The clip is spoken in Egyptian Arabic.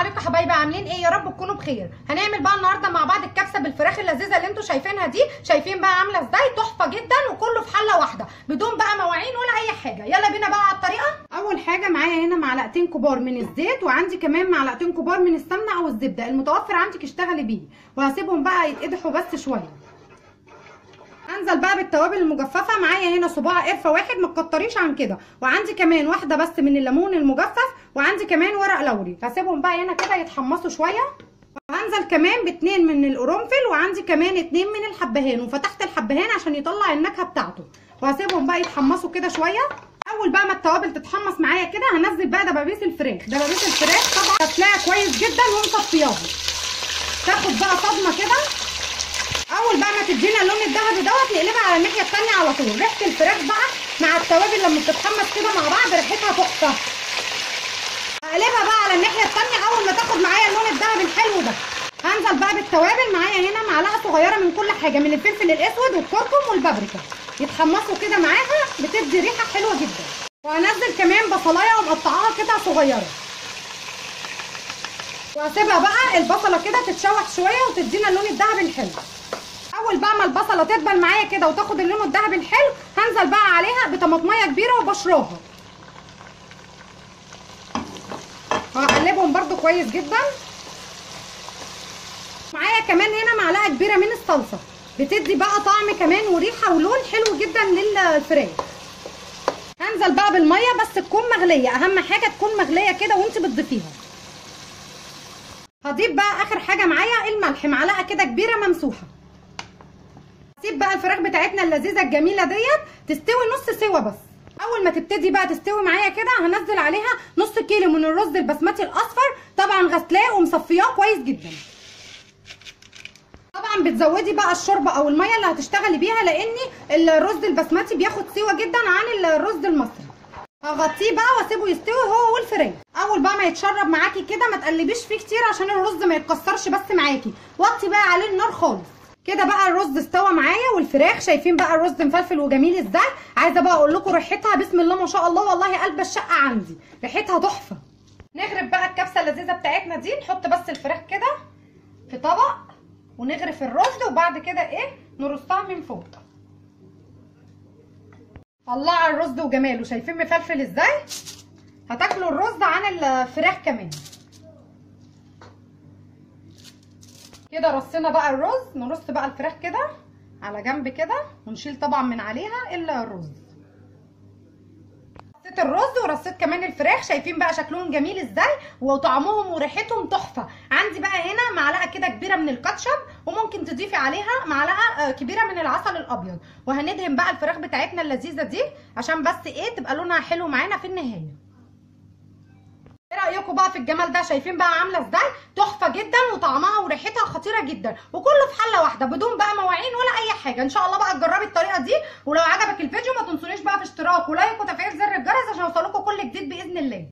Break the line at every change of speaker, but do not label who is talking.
عليكم يا حبايبي عاملين ايه يا رب تكونوا بخير هنعمل بقى النهارده مع بعض الكبسه بالفراخ اللذيذه اللي انتوا شايفينها دي شايفين بقى عامله ازاي تحفه جدا وكله في حله واحده بدون بقى مواعين ولا اي حاجه يلا بينا بقى على الطريقه اول حاجه معايا هنا معلقتين كبار من الزيت وعندي كمان معلقتين كبار من السمنه او الزبده المتوفر عندك اشتغلي بيه وهسيبهم بقى يتقدحوا بس شويه انزل بقى بالتوابل المجففه معايا هنا صباع قرفه واحد ما تكتريش عن كده وعندي كمان واحده بس من الليمون المجفف وعندي كمان ورق لوري هسيبهم بقى هنا كده يتحمصوا شويه وهنزل كمان باتنين من القرنفل وعندي كمان اتنين من الحبهان وفتحت الحبهان عشان يطلع النكهه بتاعته وهسيبهم بقى يتحمصوا كده شويه اول بقى ما التوابل تتحمص معايا كده هنزل بقى دبابيس الفراخ دبابيس الفراخ طبعا هتلاقيها كويس جدا ومصفياها تاخد بقى صدمه كده اول بقى ما تدينا اللون الذهبي دوت نقلبها على الناحيه الثانيه على طول ريحه الفراخ بقى مع التوابل لما بتتحمص كده مع بعض ريحتها تحفه هقلبها بقى على الناحيه الثانيه اول ما تاخد معايا اللون الذهبي الحلو ده هنزل بقى بالتوابل معايا هنا معلقه صغيره من كل حاجه من الفلفل الاسود والكركم والبابريكا يتحمصوا كده معاها بتدي ريحه حلوه جدا وهنزل كمان بصلايه ومقطعاها قطع صغيره وهسيبها بقى البصله كده تتشوح شويه وتدينا اللون الذهبي الحلو اول بقى ما البصله تدبل معايا كده وتاخد اللون الذهبي الحلو هنزل بقى عليها بطماطميه كبيره وبشراها وهقلبهم برده كويس جدا معايا كمان هنا معلقه كبيره من الصلصه بتدي بقى طعم كمان وريحه ولون حلو جدا للفراخ هنزل بقى بالميه بس تكون مغليه اهم حاجه تكون مغليه كده وانت بتضيفيها هضيف بقى اخر حاجه معايا الملح معلقه كده كبيره ممسوحه سيب بقى الفراخ بتاعتنا اللذيذه الجميله ديت تستوي نص سوا بس اول ما تبتدي بقى تستوي معايا كده هنزل عليها نص كيلو من الرز البسمتي الاصفر طبعا غسلاه ومصفياه كويس جدا طبعا بتزودي بقى الشوربه او الميه اللي هتشتغلي بيها لان الرز البسمتي بياخد سوا جدا عن الرز المصري هغطيه بقى واسيبه يستوي هو والفراخ اول بقى ما يتشرب معاكي كده ما تقلبيش فيه كتير عشان الرز ما يتكسرش بس معاكي وطي بقى عليه النار خالص كده بقى الرز استوى معايا والفراخ شايفين بقى الرز مفلفل وجميل ازاي عايزه بقى اقول لكم ريحتها بسم الله ما شاء الله والله قلب الشقه عندي ريحتها تحفه نغرف بقى الكبسه اللذيذه بتاعتنا دي نحط بس الفراخ كده في طبق ونغرف الرز وبعد كده ايه نرصها من فوق الله على الرز وجماله شايفين مفلفل ازاي هتاكلوا الرز عن الفراخ كمان كده رصينا بقى الرز نرص بقى الفراخ كده على جنب كده ونشيل طبعا من عليها الا الرز رصيت الرز ورصيت كمان الفراخ شايفين بقى شكلهم جميل ازاي وطعمهم وريحتهم تحفه عندي بقى هنا معلقه كده كبيره من الكاتشب وممكن تضيفي عليها معلقه كبيره من العسل الابيض وهندهن بقى الفراخ بتاعتنا اللذيذه دي عشان بس ايه تبقى لونها حلو معانا في النهايه ايه رايكم بقى في الجمال ده شايفين بقى عامله ازاي تحفه جدا وطعمها وريحتها خطيره جدا وكله في حله واحده بدون بقى مواعين ولا اي حاجه ان شاء الله بقى تجربي الطريقه دي ولو عجبك الفيديو ما تنسونيش بقى في اشتراك ولايك وتفعيل زر الجرس عشان يوصلكوا كل جديد باذن الله